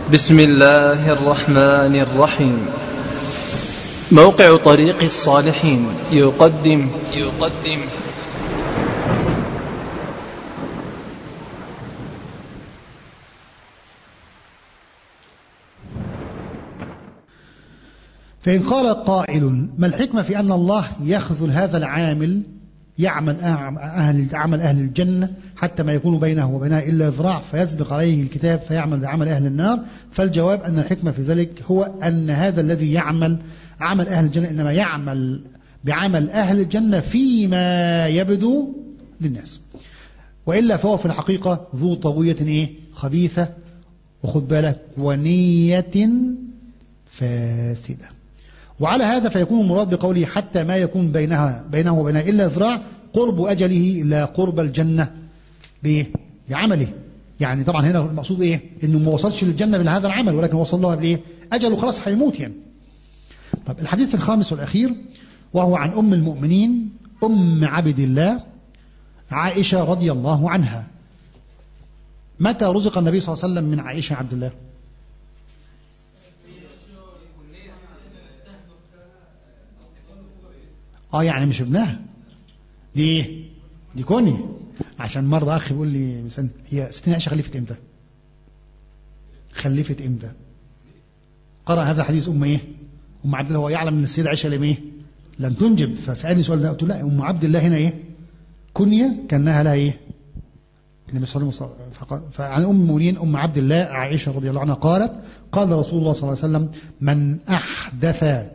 بسم الله الرحمن الرحيم موقع طريق الصالحين يقدم يقدم فإن قال قائل ما الحكمة في أن الله يخذل هذا العامل يعمل أهل عمل أهل الجنة حتى ما يكون بينه وبينها إلا ذراع فيسبق عليه الكتاب فيعمل بعمل أهل النار فالجواب أن الحكمة في ذلك هو أن هذا الذي يعمل عمل أهل الجنة إنما يعمل بعمل أهل الجنة فيما يبدو للناس وإلا فهو في الحقيقة ذو طوية إيه خبيثة وخد بالك ونية فاسدة وعلى هذا فيكون المراد بقوله حتى ما يكون بينها بينه وبينها إلا ذراع قرب أجله إلى قرب الجنة بإيه؟ بعمله يعني طبعا هنا المقصود إيه إنه ما وصلش للجنة بهذا العمل ولكن وصل لها بإيه أجله خلاص هيموت يعني طب الحديث الخامس والأخير وهو عن أم المؤمنين أم عبد الله عائشة رضي الله عنها متى رزق النبي صلى الله عليه وسلم من عائشة عبد الله اه يعني مش ابنها دي ايه دي كوني عشان مرة اخي بيقول لي مثلا هي ستين عائشة خلفت امتى خلفت امتى قرأ هذا الحديث ام ايه ام عبد الله هو يعلم ان السيدة عائشة لم ايه لم تنجب فسألني سؤال ده قلت له لا ام عبد الله هنا ايه كنية كانها لها ايه النبي صلى الله عليه وسلم فعن ام المؤمنين ام عبد الله عائشة رضي الله عنها قالت قال رسول الله صلى الله عليه وسلم من احدث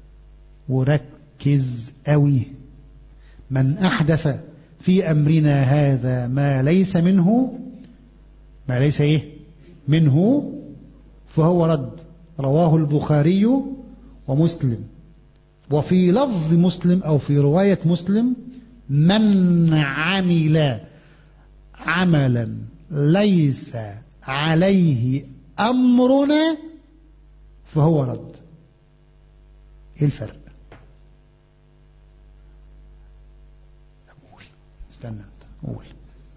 وركز قوي من أحدث في أمرنا هذا ما ليس منه ما ليس إيه منه فهو رد رواه البخاري ومسلم وفي لفظ مسلم أو في رواية مسلم من عمل عملا ليس عليه أمرنا فهو رد إيه الفرق استنى انت قول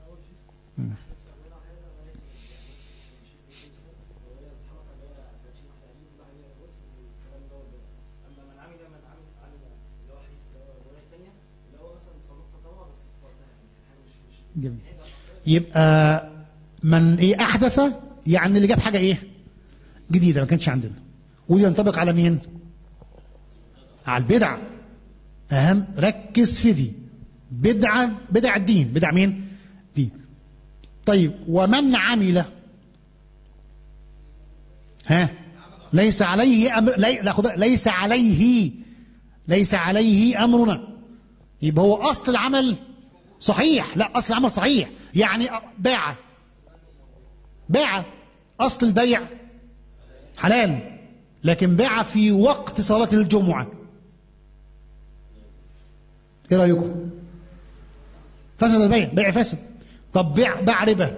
جميل يبقى من ايه احدث يعني اللي جاب حاجه ايه جديده ما كانتش عندنا ودي ينطبق على مين على البدع اهم ركز في دي بدعة بدع الدين بدع مين دين طيب ومن عمل ها ليس عليه أمر لي... لا خد ليس عليه ليس عليه أمرنا يبقى هو أصل العمل صحيح لا أصل العمل صحيح يعني باع باع أصل البيع حلال لكن باع في وقت صلاة الجمعة ايه رأيكم فسد البيع بيع فاسد طب بيع باع ربا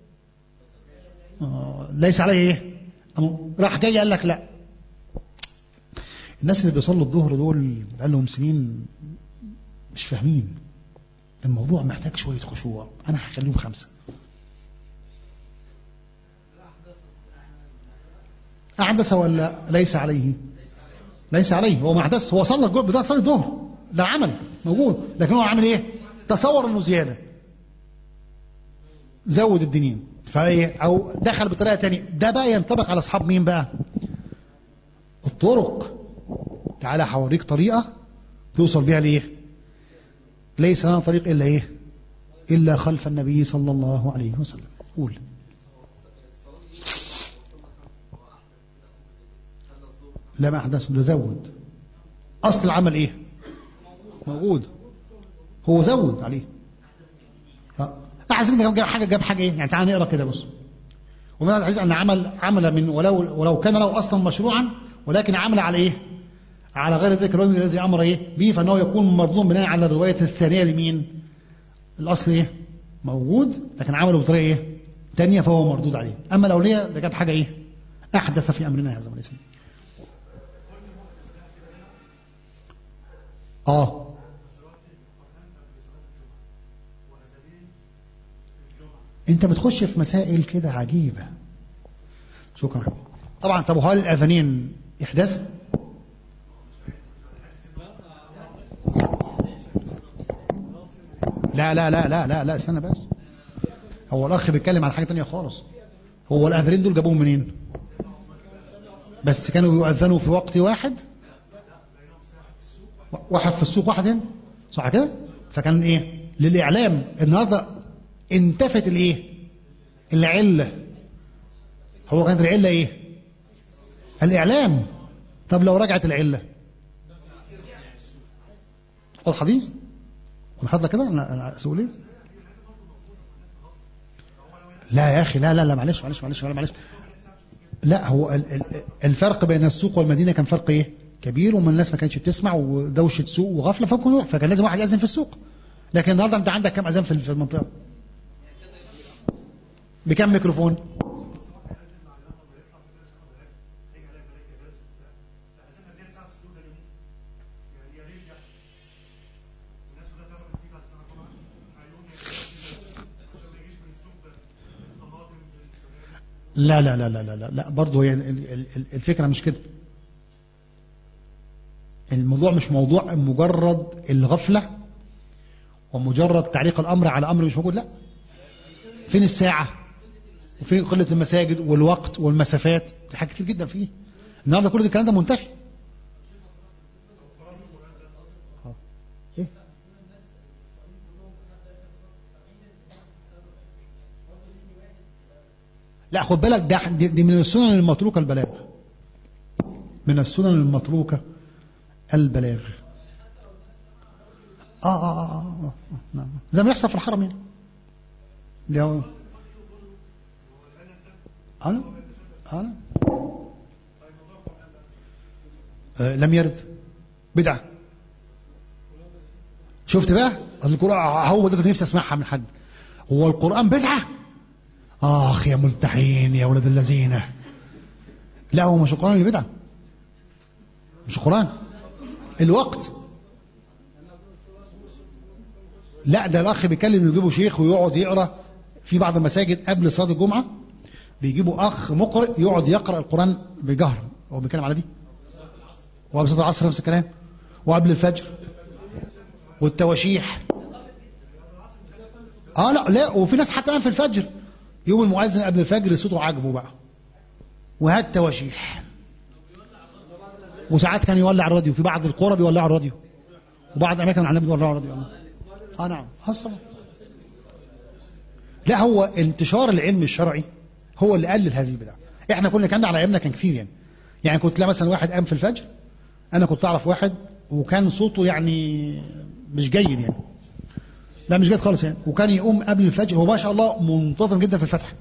آه ليس عليه ايه راح جاي قال لك لا الناس اللي بيصلوا الظهر دول بقالهم سنين مش فاهمين الموضوع محتاج شوية خشوع أنا هخليهم خمسة أحدث ولا ليس عليه ليس عليه هو ما أحدث هو صلى الجهد بتاع صلي الظهر ده عمل موجود لكن هو عامل ايه تصور انه زيادة زود الدنيا فايه او دخل بطريقة تانية ده بقى ينطبق على اصحاب مين بقى الطرق تعالى هوريك طريقة توصل بيها لإيه ليس لنا طريق إلا إيه إلا خلف النبي صلى الله عليه وسلم قول لا ما أحدث ده زود أصل العمل إيه موجود هو زود عليه عايزين جاب حاجة جاب حاجة إيه يعني تعال نقرأ كده بص ومن عايز أن عمل عمل من ولو ولو كان له أصلا مشروعا ولكن عمل على إيه على غير ذلك الرجل الذي أمر إيه به فإنه يكون مظلوم بناء على الرواية الثانية لمين الأصل إيه موجود لكن عمله بطريقة إيه تانية فهو مردود عليه أما الأولية ده جاب حاجة إيه أحدث في أمرنا هذا الاسم آه انت بتخش في مسائل كده عجيبة شكرا طبعا طب هل الاذانين احداث لا لا لا لا لا لا استنى بس هو الاخ بيتكلم على حاجه تانية خالص هو الاذانين دول جابوهم منين بس كانوا بيؤذنوا في وقت واحد واحد في السوق واحد هنا صح كده فكان ايه للاعلام النهارده انتفت الايه العله هو كانت العله ايه الاعلام طب لو رجعت العله واضحه دي واضحه كده انا انا اسوق ايه لا يا اخي لا لا لا معلش معلش معلش معلش لا هو ال- ال- الفرق بين السوق والمدينه كان فرق ايه كبير وما الناس ما كانتش بتسمع ودوشه سوق وغفله فكان فكان لازم واحد يأذن في السوق لكن النهارده انت عندك كم اذان في في المنطقه بكم ميكروفون لا لا لا لا لا لا, لا برضه هي ال- ال- ال- الفكره مش كده الموضوع مش موضوع مجرد الغفله ومجرد تعليق الامر على امر مش موجود لا فين الساعه وفين قله المساجد والوقت والمسافات دي حاجات كتير جدا فيه النهارده كل الكلام ده منتهي إيه؟ لا خد بالك ده دي, دي من السنن المتروكه البلاغ من السنن المتروكه البلاغ آه آه آه, آه, آه نعم زي ما يحصل في الحرم يعني اللي هو أنا أنا آه لم يرد بدعة شفت بقى القرآن هو ده كنت نفسي اسمعها من حد هو القرآن بدعة آخ يا ملتحين يا ولد الذين لا هو مش القرآن اللي بدعة مش القرآن الوقت لا ده الأخ بيكلم يجيبوا شيخ ويقعد يقرأ في بعض المساجد قبل صلاة الجمعة بيجيبوا أخ مقرئ يقعد يقرأ القرآن بجهر هو بيتكلم على دي وقبل صلاة العصر نفس الكلام وقبل الفجر والتواشيح اه لا لا وفي ناس حتى الان في الفجر يوم المؤذن قبل الفجر صوته عاجبه بقى وهات تواشيح وساعات كان يولع الراديو في بعض القرى بيولعوا الراديو وبعض الاماكن العالميه بيولعوا الراديو اه نعم اصلا لا هو انتشار العلم الشرعي هو اللي قلل هذه البدع احنا كنا كان على ايامنا كان كثير يعني يعني كنت تلاقي مثلا واحد قام في الفجر انا كنت اعرف واحد وكان صوته يعني مش جيد يعني لا مش جيد خالص يعني وكان يقوم قبل الفجر هو ما شاء الله منتظم جدا في الفتح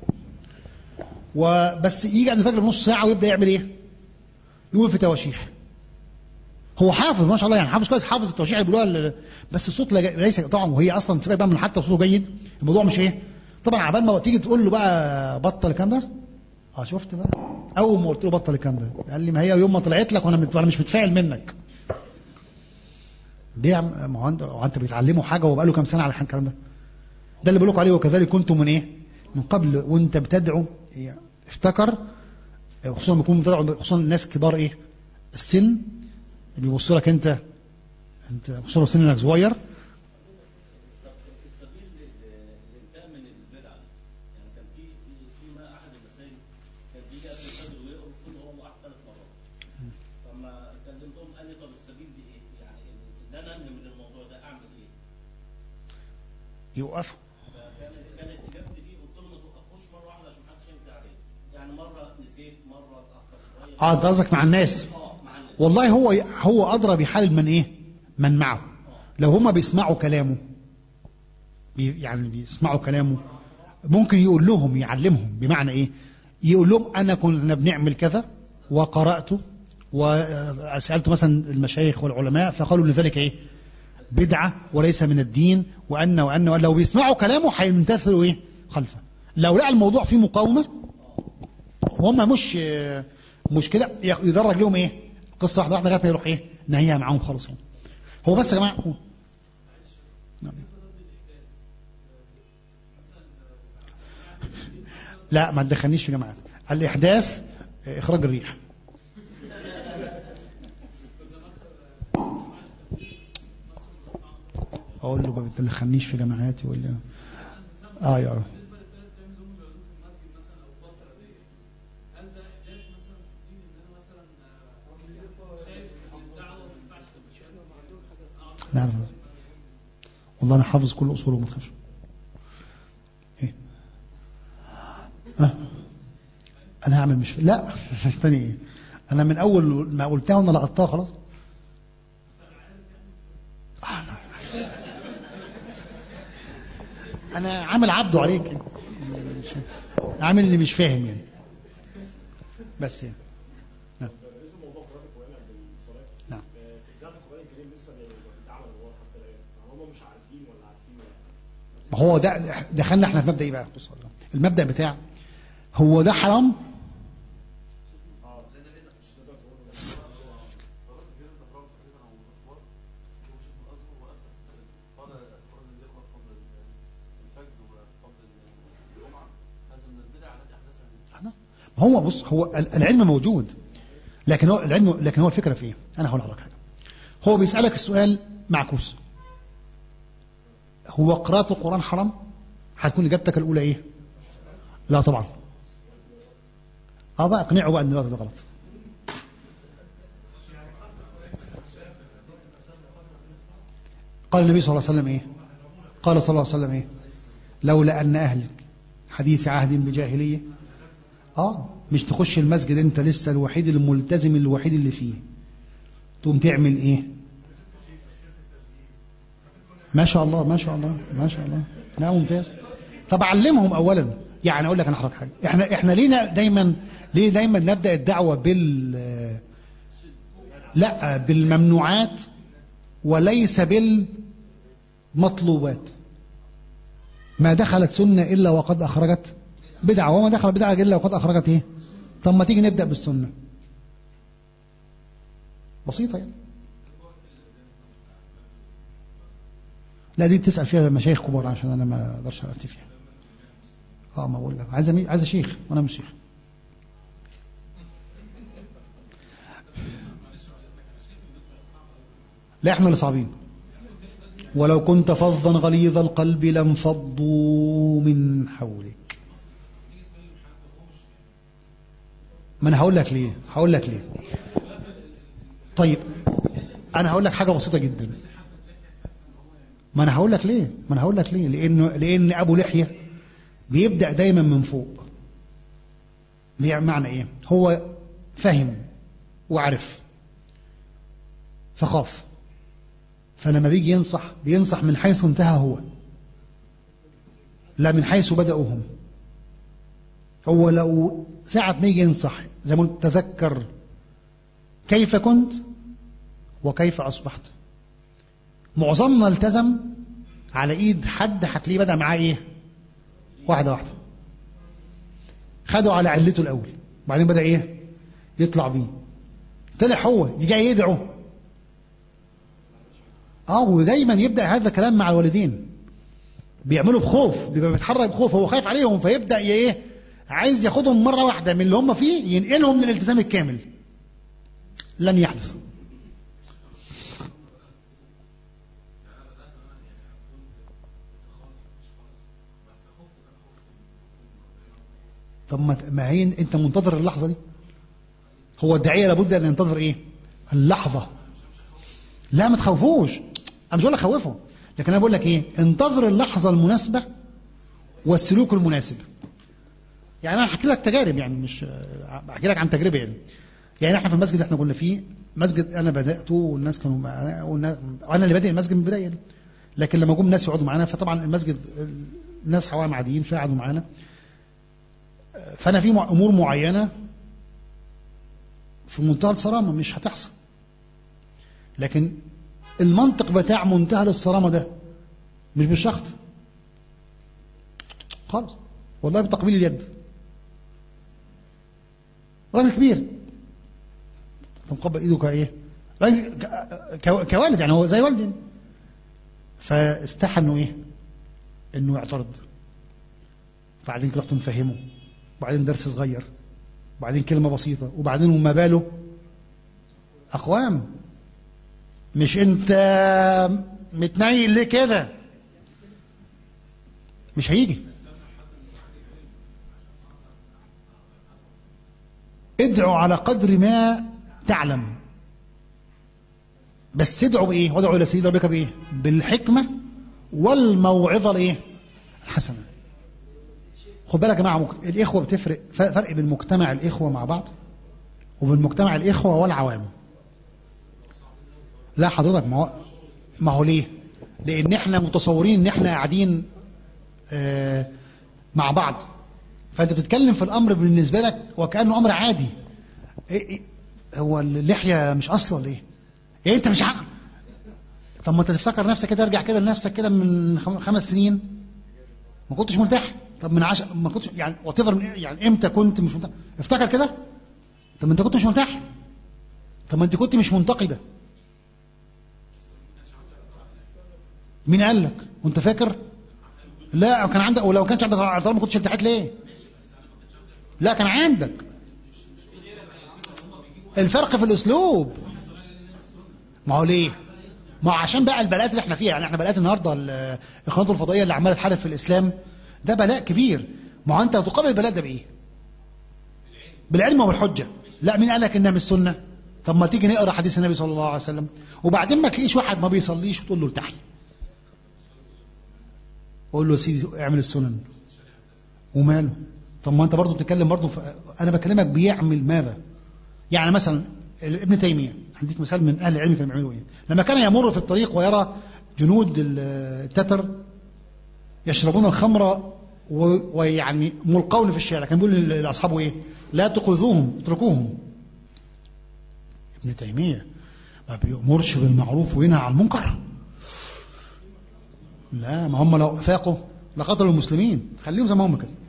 وبس يجي قبل الفجر بنص ساعه ويبدا يعمل ايه؟ يقول في تواشيح هو حافظ ما شاء الله يعني حافظ كويس حافظ التواشيح اللي بيقولوها بس الصوت ليس طبعا وهي اصلا تبقى بقى من حتى صوته جيد الموضوع مش ايه طبعا عبال ما تيجي تقول له بقى بطل الكلام ده اه شفت بقى اول ما قلت له بطل الكلام ده قال لي ما هي يوم ما طلعت لك وانا مت... وانا مش متفاعل منك دي ما هو انت هو انت بتعلمه حاجه وبقى له كام سنه على الكلام ده ده اللي بقول لكم عليه وكذلك كنتم من ايه من قبل وانت بتدعو يعني افتكر خصوصا لما يكون بتدعو خصوصا الناس كبار ايه السن بيبص لك انت انت خصوصا سنك صغير في السبيل للانتهاء من البدعه يعني كان في في فيما احد المساجد كان بيجي قبل الفجر ويقرا كل هو الله احد ثلاث مرات فما كلمتهم قال لي طب السبيل دي ايه؟ يعني ان انا انهي من الموضوع ده اعمل ايه؟ يوقفوا فكانت كانت اجابتي دي قلت له ما توقفوش مره واحده عشان محدش يمتع عليه يعني مره نسيت مره اتاخر شويه اه انت قصدك مع الناس اه مع الناس. والله هو هو ادرى بحال من ايه من معه لو هما بيسمعوا كلامه بي يعني بيسمعوا كلامه ممكن يقول لهم يعلمهم بمعنى ايه يقول لهم انا كنا بنعمل كذا وقرات وسالت مثلا المشايخ والعلماء فقالوا لذلك ايه بدعه وليس من الدين وان وان وان لو بيسمعوا كلامه هيمتثلوا ايه خلفه لو لقى الموضوع فيه مقاومه وهم مش مش كده يدرج لهم ايه قصه واحده واحده لغايه ما يروح ايه نهيها معاهم خالص يعني. هو بس يا جماعه هو. نعم. لا ما تدخلنيش في جماعات الاحداث إخراج الريح أقول له ما بتدخلنيش في جماعاتي ولا آه يا رب نعم والله أنا حافظ كل أصوله وما تخافش إيه أه؟ أنا هعمل مش لا تاني إيه أنا من أول ما قلتها وأنا لقطتها خلاص آه، أنا حافظ. أنا عامل عبده عليك يعني. عامل اللي مش فاهم يعني بس يعني نعم نعم ما هو ده دخلنا احنا في مبدا ايه بقى بص والله. المبدا بتاع هو ده حرام ما هو بص هو ال- العلم موجود لكن هو العلم لكن هو الفكره في ايه؟ انا هقول لك حاجه هو بيسالك السؤال معكوس هو قراءة القرآن حرام هتكون إجابتك الأولى إيه لا طبعا اه بقى اقنعه بقى ان ده غلط قال النبي صلى الله عليه وسلم ايه قال صلى الله عليه وسلم ايه لولا ان اهل حديث عهد بجاهليه اه مش تخش المسجد انت لسه الوحيد الملتزم الوحيد اللي فيه تقوم تعمل ايه ما شاء الله ما شاء الله ما شاء الله لا ممتاز طب علمهم اولا يعني اقول لك انا هحرك حاجه احنا احنا لينا دايما ليه دايما نبدا الدعوه بال لا بالممنوعات وليس بالمطلوبات ما دخلت سنه الا وقد اخرجت بدعه وما دخل بدعه الا وقد اخرجت ايه طب ما تيجي نبدا بالسنه بسيطه يعني لا دي تسال فيها مشايخ كبار عشان انا ما اقدرش افتي فيها اه ما بقول لك عايز مي... عايز شيخ وانا مش شيخ لا احنا اللي صعبين ولو كنت فظا غليظ القلب لانفضوا من حولك ما انا هقول لك ليه هقول لك ليه طيب انا هقول لك حاجه بسيطه جدا ما انا هقول لك ليه ما انا هقول لك ليه لانه لان ابو لحيه بيبدا دايما من فوق معنى ايه هو فهم وعرف فخاف فلما بيجي ينصح بينصح من حيث انتهى هو لا من حيث بدأوا هم هو لو ساعة ما يجي ينصح زي ما قلت تذكر كيف كنت وكيف أصبحت معظمنا التزم على ايد حد هتلاقيه بدأ معاه ايه واحدة واحدة خدوا على علته الأول بعدين بدأ ايه يطلع بيه طلع هو يجي يدعو اه ودايما يبدأ هذا الكلام مع الوالدين بيعملوا بخوف بيبقى بيتحرك بخوف هو خايف عليهم فيبدأ ايه عايز ياخدهم مرة واحدة من اللي هم فيه ينقلهم للالتزام الكامل لن يحدث طب ما هي انت منتظر اللحظه دي هو الداعيه لابد ان ينتظر ايه اللحظه لا ما تخوفوش انا مش بقول لك خوفه لكن انا بقول لك ايه انتظر اللحظه المناسبه والسلوك المناسب يعني انا هحكي لك تجارب يعني مش احكي لك عن تجربه يعني يعني احنا في المسجد اللي احنا كنا فيه مسجد انا بداته والناس كانوا معانا والناس وانا اللي بادئ المسجد من البدايه يعني. لكن لما جم الناس يقعدوا معانا فطبعا المسجد الناس حوالي عاديين فقعدوا معانا فأنا في أمور معينة في منتهى الصرامة مش هتحصل لكن المنطق بتاع منتهى الصرامة ده مش بالشخط خالص والله بتقبيل اليد راجل كبير تنقبل ايده كايه راجل كوالد يعني هو زي والدي فاستحى انه ايه انه يعترض بعدين رحت مفهمه وبعدين درس صغير وبعدين كلمة بسيطة وبعدين وما باله أقوام مش أنت متنيل ليه كده مش هيجي ادعوا على قدر ما تعلم بس تدعوا بايه وادعوا الى سيد ربك بايه بالحكمه والموعظه الايه الحسنه خد بالك يا جماعه مك... الاخوه بتفرق فرق بين مجتمع الاخوه مع بعض وبين مجتمع الاخوه والعوام لا حضرتك ما هو ما هو ليه لان احنا متصورين ان احنا قاعدين آه مع بعض فانت تتكلم في الامر بالنسبه لك وكانه امر عادي إيه إيه هو اللحيه مش اصل ولا ايه ايه انت مش عقل طب ما انت تفتكر نفسك كده ارجع كده لنفسك كده من خمس سنين ما كنتش مرتاح طب من عشر ما كنتش يعني وات يعني امتى كنت مش مرتاح افتكر كده طب ما انت كنت مش مرتاح طب ما انت كنت مش منتقده مين قال لك وانت فاكر لا كان عندك ولو كانش عندك اعتراض ما كنتش ارتحت ليه لا كان عندك الفرق في الاسلوب ما هو ليه ما هو عشان بقى البلاءات اللي احنا فيها يعني احنا بلاءات النهارده القنوات الفضائيه اللي عماله تحارب في الاسلام ده بلاء كبير ما هو انت تقابل البلاء ده بايه بالعلم وبالحجه لا مين قال لك انها مش سنه طب ما تيجي نقرا حديث النبي صلى الله عليه وسلم وبعدين ما تلاقيش واحد ما بيصليش وتقول له ارتاحي قول له يا سيدي اعمل السنن وماله طب ما انت برضه بتتكلم برضه ف... انا بكلمك بيعمل ماذا يعني مثلا ابن تيميه هديك مثال من اهل العلم كانوا بيعملوا ايه لما كان يمر في الطريق ويرى جنود التتر يشربون الخمر ويعني ملقون في الشارع كان بيقول لاصحابه ايه لا تقذوهم اتركوهم ابن تيميه ما بيأمرش بالمعروف وينهى عن المنكر لا ما هم لو افاقوا لقتلوا المسلمين خليهم زي ما هم كده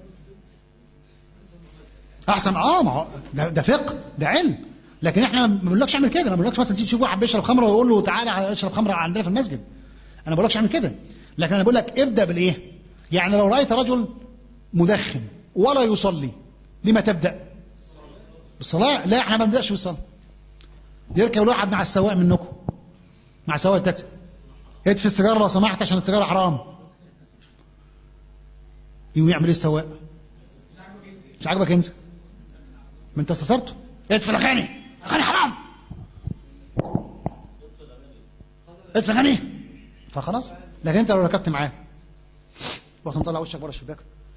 احسن اه ما هو ده, ده فقه ده علم لكن احنا ما بنقولكش اعمل كده ما بنقولكش مثلا تشوف واحد بيشرب خمره ويقول له تعالى اشرب خمره عندنا في المسجد انا ما بقولكش اعمل كده لكن انا بقول لك ابدا بالايه يعني لو رايت رجل مدخن ولا يصلي لما تبدا بالصلاه لا احنا ما بنبداش بالصلاه يركب الواحد مع السواق منكم مع سواق التاكسي اطفي السيجاره لو سمحت عشان السيجاره حرام يقوم يعمل ايه السواق مش عاجبك انسى ما انت استثرته اطفي الاغاني اغاني حرام اطفي الاغاني فخلاص لكن انت لو ركبت معاه رحت مطلع وشك بره الشباك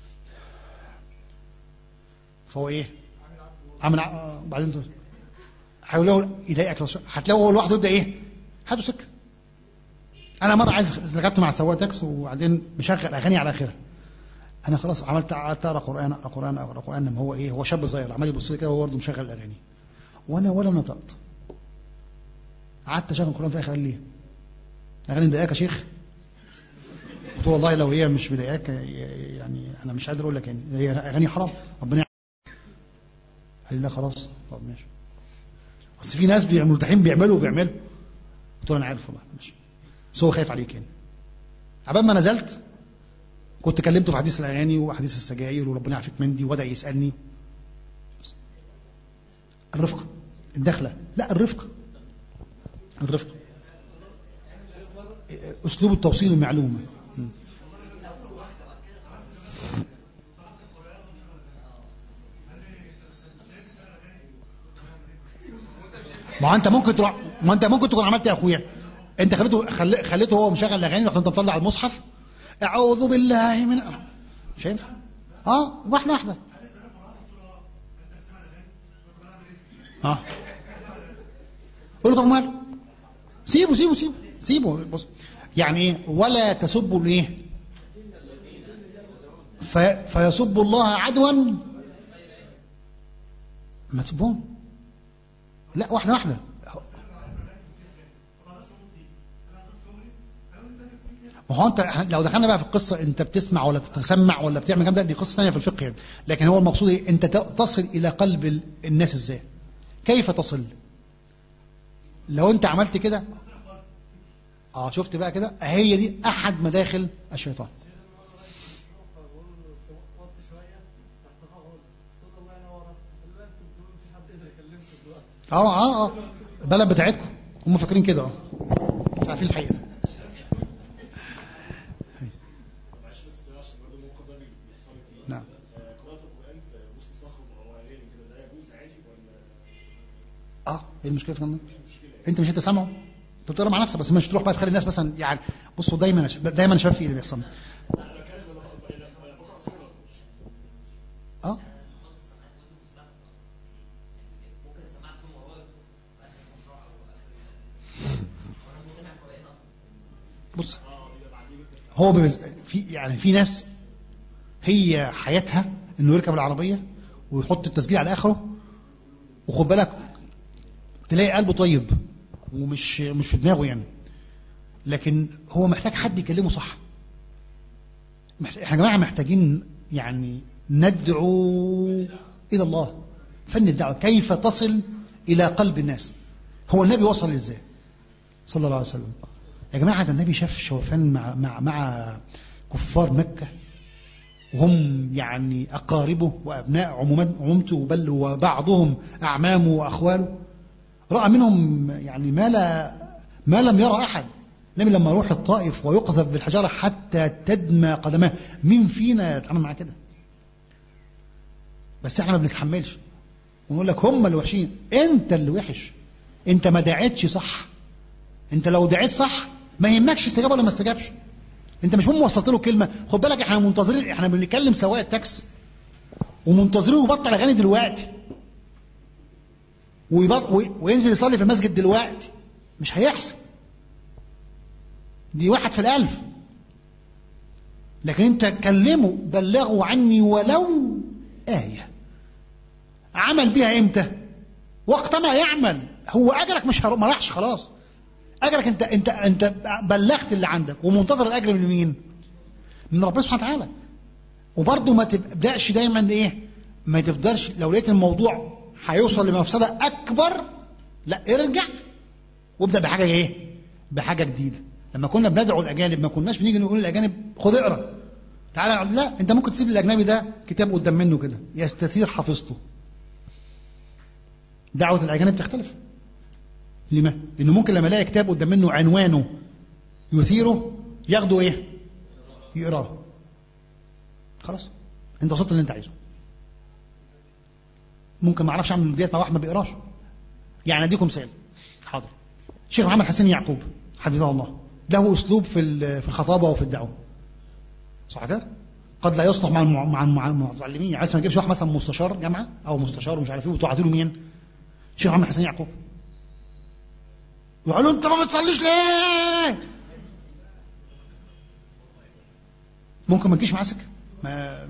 فهو ايه عامل ع... بعدين تقول هيقول يضايقك لو هتلاقيه هو لوحده يبدا ايه هاته سكه انا مره عايز ركبت مع سواق تاكس وبعدين مشغل اغاني على اخرها انا خلاص عملت قعدت اقرا قران اقرا قران اقرا قران لما هو ايه هو شاب صغير عمال يبص لي كده وهو برضه مشغل الاغاني وانا ولا نطقت قعدت اشغل القران في اخر قال لي اغاني مضايقاك يا شيخ قلت والله لو هي مش مضايقاك يعني انا مش قادر اقول لك يعني هي اغاني حرام ربنا قال لي لا خلاص طب ماشي اصل في ناس مرتاحين بيعملوا وبيعملوا قلت له انا عارف والله ماشي بس هو خايف عليك يعني عبال ما نزلت كنت كلمته في حديث الاغاني وحديث السجاير وربنا يعافيك من دي وبدا يسالني الرفق الدخله لا الرفق الرفق اسلوب التوصيل المعلومه ما انت ممكن تروح ما انت ممكن تكون عملت يا اخويا انت خليته خل... خليته هو مشغل الاغاني رحت انت مطلع المصحف اعوذ بالله من مش هينفع اه واحده واحده اه قول له طب ماله سيبه سيبه سيبه سيبه بص يعني ايه ولا تسبوا الايه في... فيسب الله عدوا ما تسبهم لا واحده واحده ما هو انت لو دخلنا بقى في القصه انت بتسمع ولا بتسمع ولا بتعمل كام ده دي قصه ثانيه في الفقه يعني لكن هو المقصود ايه انت تصل الى قلب الناس ازاي كيف تصل لو انت عملت كده اه شفت بقى كده هي دي احد مداخل الشيطان اه اه اه البلد بتاعتكم هم فاكرين كده اه مش عارفين الحقيقه معلش بس عشان برضه الموقف ده بيحصل لي فيه نعم آه، قراءة القرآن في وسط صخب أو عيال كده ده يجوز عادي ولا اه ايه المشكله في كده انت مش انت سامعه انت بتقرا مع نفسك بس مش تروح بقى تخلي الناس مثلا يعني بصوا دايما دايما شباب في ايه اللي بيحصل اه بص هو بيبز... في يعني في ناس هي حياتها انه يركب العربيه ويحط التسجيل على اخره وخد بالك تلاقي قلبه طيب ومش مش في دماغه يعني لكن هو محتاج حد يكلمه صح محت- احنا يا جماعه محتاجين يعني ندعو الى الله فن الدعوه كيف تصل الى قلب الناس هو النبي وصل ازاي صلى الله عليه وسلم يا جماعه ده النبي شاف شوفان مع مع مع كفار مكه وهم يعني اقاربه وابناء عمومات- عمومته بل وبعضهم اعمامه واخواله راى منهم يعني ما لا ما لم يرى احد النبي لما يروح الطائف ويقذف بالحجاره حتى تدمى قدماه مين فينا يتعامل معاه كده بس احنا ما بنتحملش ونقول لك هم اللي وحشين انت اللي وحش انت ما دعيتش صح انت لو دعيت صح ما يهمكش استجاب ولا ما استجابش انت مش مهم وصلت له كلمه خد بالك احنا منتظرين احنا بنتكلم سواق التاكس ومنتظرين يبطل اغاني دلوقتي ويبط وي- وينزل يصلي في المسجد دلوقتي مش هيحصل دي واحد في الألف لكن انت كلمه بلغوا عني ولو آية عمل بيها امتى وقت ما يعمل هو أجرك مش هر- ما راحش خلاص أجرك انت انت انت بلغت اللي عندك ومنتظر الأجر من مين من ربنا سبحانه وتعالى وبرضه ما تبدأش دايما ايه ما تفضلش لو لقيت الموضوع هيوصل لمفسدة أكبر لا ارجع وابدأ بحاجة ايه بحاجة جديدة لما كنا بندعو الأجانب ما كناش بنيجي نقول للأجانب خد اقرا تعالى لا انت ممكن تسيب الأجنبي ده كتاب قدام منه كده يستثير حافظته دعوة الأجانب تختلف لما؟ لأنه ممكن لما يلاقي كتاب قدام منه عنوانه يثيره ياخده ايه يقراه خلاص انت وصلت اللي انت عايزه ممكن ما اعرفش اعمل ديت مع واحد ما بيقراش يعني اديكم مثال حاضر الشيخ محمد حسين يعقوب حفظه الله له اسلوب في ال- في الخطابه وفي الدعوه صح كده قد لا يصلح مع المع- مع مع المعلمين يعني عايز ما تجيبش واحد مثلا مستشار جامعه او مستشار ومش عارف ايه وتقعد له مين الشيخ محمد حسين يعقوب يقول له انت ما بتصليش ليه ممكن ما تجيش معاه سكه ما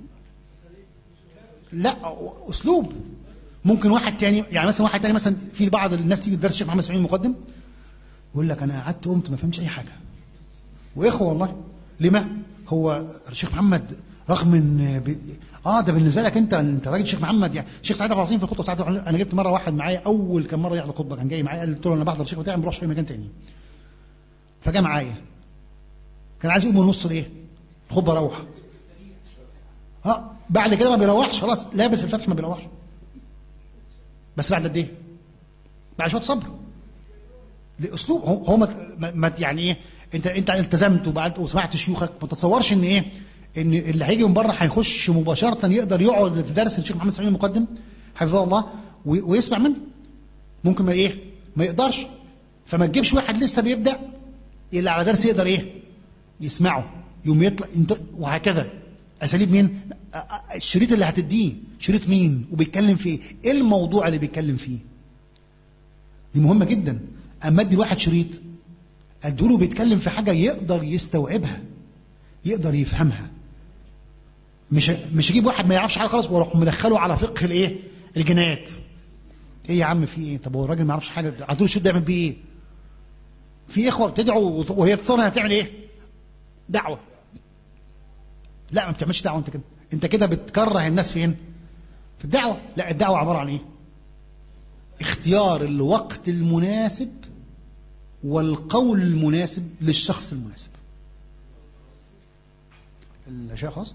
لا اسلوب ممكن واحد تاني يعني مثلا واحد تاني مثلا في بعض الناس تيجي تدرس الشيخ محمد اسماعيل المقدم يقول لك انا قعدت قمت ما فهمتش اي حاجه واخوه والله لما هو الشيخ محمد رغم ان ب... اه ده بالنسبه لك انت انت راجل شيخ محمد يعني الشيخ سعيد عبد العظيم في الخطبه سعيد عبد العظيم، انا جبت مره واحد معايا اول كم مره يحضر خطبه كان جاي معايا قلت له انا بحضر الشيخ بتاعي ما بروحش اي مكان تاني فجاء معايا كان عايز يقوم من نص الايه الخطبه اروح اه بعد كده ما بيروحش خلاص لابس في الفتح ما بيروحش بس بعد قد ايه بعد شويه صبر لاسلوب هو, هو ما ما- ما يعني ايه انت انت التزمت وبعد وسمعت شيوخك ما تتصورش ان ايه ان اللي هيجي من بره هيخش مباشره يقدر يقعد في درس الشيخ محمد اسماعيل المقدم حفظه الله وي- ويسمع منه ممكن ما ايه ما يقدرش فما تجيبش واحد لسه بيبدا اللي على درس يقدر ايه يسمعه يوم يطلع انت- وهكذا اساليب مين أ- أ- الشريط اللي هتديه شريط مين وبيتكلم في ايه ايه الموضوع اللي بيتكلم فيه دي مهمه جدا اما ادي الواحد شريط اديله بيتكلم في حاجه يقدر يستوعبها يقدر يفهمها مش مش اجيب واحد ما يعرفش حاجه خالص واروح مدخله على فقه الايه الجنايات ايه يا عم في ايه طب هو الراجل ما يعرفش حاجه هتقول الشريط ده يعمل بيه ايه في اخوه بتدعو وهي بتصنع هتعمل ايه دعوه لا ما بتعملش دعوه انت كده انت كده بتكره الناس فين في الدعوه لا الدعوه عباره عن ايه اختيار الوقت المناسب والقول المناسب للشخص المناسب الاشياء خلاص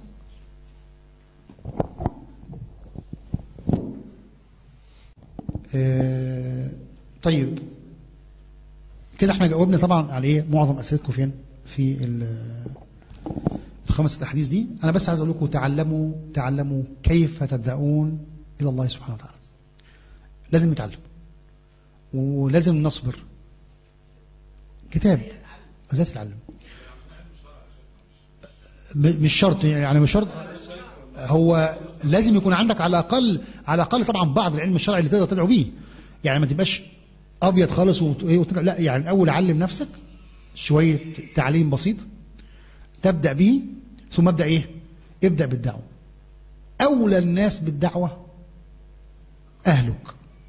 آه، طيب كده احنا جاوبنا طبعا على ايه معظم اسئلتكم فين في ال- الخمس احاديث دي انا بس عايز اقول لكم تعلموا تعلموا كيف تدعون الى الله سبحانه وتعالى لازم نتعلم ولازم نصبر كتاب ازاي تتعلم م- مش شرط يعني مش شرط هو لازم يكون عندك على الاقل على الاقل طبعا بعض العلم الشرعي اللي تقدر تدعو بيه يعني ما تبقاش ابيض خالص وت- إيه وتدعو لا يعني الاول علم نفسك شويه تعليم بسيط تبدا به ثم ابدا ايه ابدا بالدعوه اولى الناس بالدعوه اهلك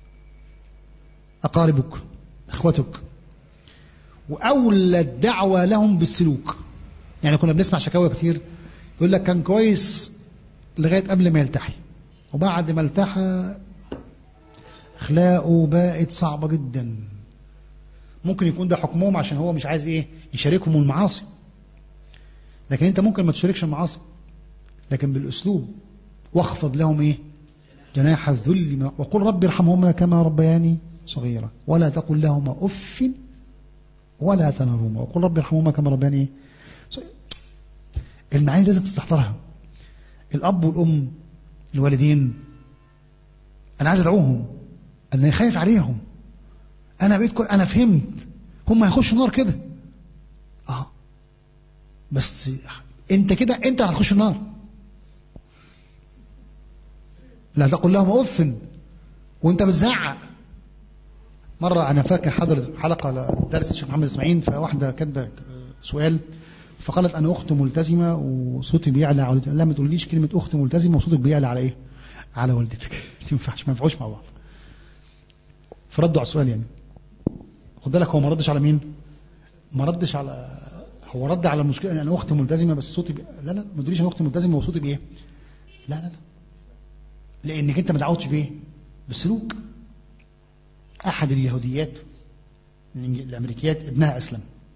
اقاربك اخوتك واولى الدعوه لهم بالسلوك يعني كنا بنسمع شكاوى كتير يقول لك كان كويس لغايه قبل ما يلتحي وبعد ما التحى اخلاقه بقت صعبه جدا ممكن يكون ده حكمهم عشان هو مش عايز ايه يشاركهم المعاصي لكن انت ممكن ما تشاركش المعاصي لكن بالاسلوب واخفض لهم ايه جناح الذل ما- وقل رب ارحمهما كما ربياني صغيرا ولا تقل لهما اف ولا تنهرهما وقل رب ارحمهما كما ربياني إيه؟ صغيرا. المعاني لازم تستحضرها الاب والام الوالدين انا عايز ادعوهم انا خايف عليهم انا بقيت كوي... انا فهمت هم هيخشوا النار كده اه بس انت كده انت هتخش النار لا تقل لهم اف وانت بتزعق مرة أنا فاكر حضر حلقة لدرس الشيخ محمد إسماعيل فواحدة كاتبة سؤال فقالت أنا أخت ملتزمة وصوتي بيعلى على والدتي لا ما تقوليش كلمة أخت ملتزمة وصوتك بيعلى على إيه؟ على والدتك ما ينفعش ما ينفعوش مع بعض فردوا على السؤال يعني خد بالك هو ما ردش على مين؟ ما ردش على هو رد على المشكلة أنا أختي ملتزمة بس صوتي بي... لا لا ما تقوليش أنا أختي ملتزمة وصوتي بإيه؟ لا لا لا لأنك أنت ما دعوتش بإيه؟ بالسلوك أحد اليهوديات الأمريكيات ابنها أسلم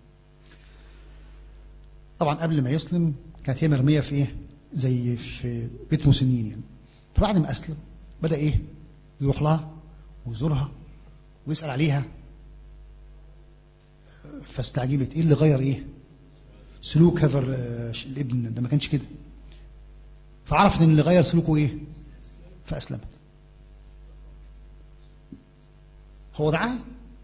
طبعا قبل ما يسلم كانت هي مرمية في إيه زي في بيت مسنين يعني فبعد ما أسلم بدأ إيه يروح لها ويزورها ويسأل عليها فاستعجبت إيه اللي غير إيه سلوك هذا الابن ده ما كانش كده فعرفت إن اللي غير سلوكه إيه فأسلمت هو دعاه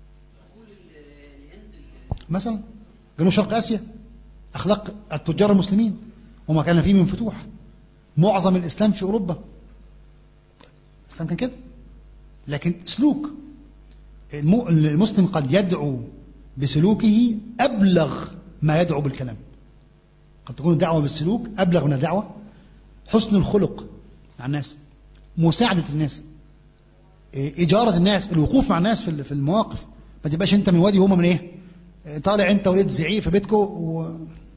مثلا جنوب شرق اسيا اخلاق التجار المسلمين وما كان فيه من فتوح معظم الاسلام في اوروبا الاسلام كان كده لكن سلوك المسلم قد يدعو بسلوكه ابلغ ما يدعو بالكلام قد تكون الدعوه بالسلوك ابلغ من الدعوه حسن الخلق مع الناس مساعده الناس إجارة الناس الوقوف مع الناس في المواقف ما تبقاش أنت من وادي هما من إيه طالع أنت ولاد زعيق في بيتكم و...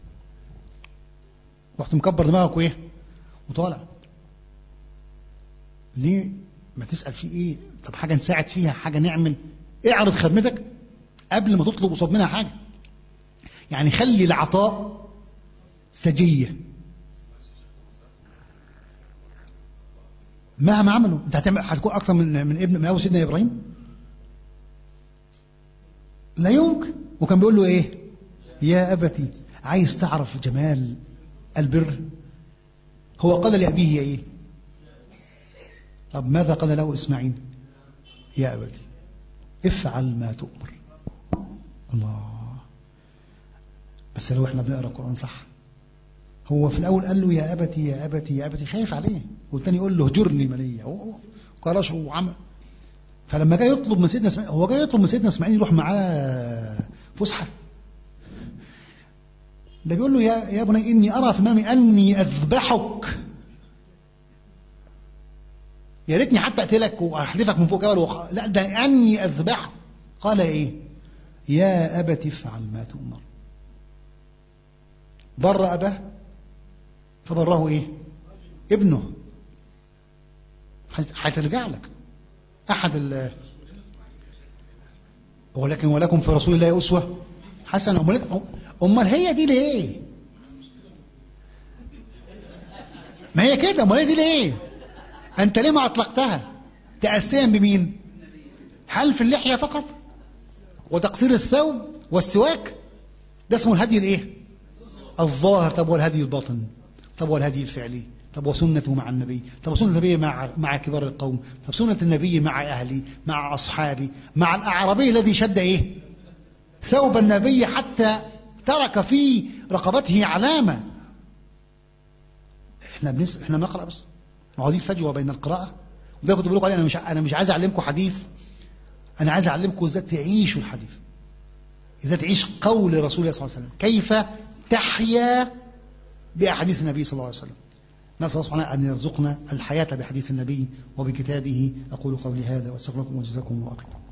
رحت مكبر دماغك وإيه وطالع ليه ما تسأل في إيه طب حاجة نساعد فيها حاجة نعمل اعرض خدمتك قبل ما تطلب قصاد منها حاجة يعني خلي العطاء سجية مهما عملوا انت هتعمل هتكون اكثر من من ابن من ابو سيدنا ابراهيم لا يمكن وكان بيقول له ايه يا ابتي عايز تعرف جمال البر هو قال لابيه ايه طب ماذا قال له اسماعيل يا ابتي افعل ما تؤمر الله بس لو احنا بنقرا القران صح هو في الاول قال له يا ابتي يا ابتي يا ابتي خايف عليه والتاني يقول له هجرني مليا وقرش وعمل فلما جاي يطلب من سيدنا اسماعيل هو جاي يطلب من سيدنا اسماعيل يروح معاه فسحه ده بيقول له يا يا بني اني ارى في المنام اني اذبحك يا ريتني حتى اقتلك واحذفك من فوق جبل وخ... لا ده اني اذبحك قال ايه يا ابت افعل ما تؤمر بر اباه فبره ايه ابنه هترجع لك احد ال ولكن ولكم في رسول الله اسوه حسنه امال امال هي دي ليه ما هي كده امال هي دي ليه انت ليه ما اطلقتها تاسيا بمين هل في اللحية فقط وتقصير الثوب والسواك ده اسمه الهدي الايه الظاهر طب والهدي الباطن طب والهدي الفعلي طب وسنته مع النبي طب وسنة النبي مع مع كبار القوم طب سنة النبي مع أهلي مع أصحابي مع الأعرابي الذي شد إيه ثوب النبي حتى ترك في رقبته علامة احنا بنس... احنا بنقرأ بس ما هو دي الفجوة بين القراءة وده كنت بقول لكم عليه انا مش انا مش عايز اعلمكم حديث انا عايز اعلمكم ازاي تعيشوا الحديث ازاي تعيش قول رسول الله صلى الله عليه وسلم كيف تحيا بأحاديث النبي صلى الله عليه وسلم نسأل الله سبحانه أن يرزقنا الحياة بحديث النبي وبكتابه أقول قولي هذا وأستغفر لكم وجزاكم الله خيرا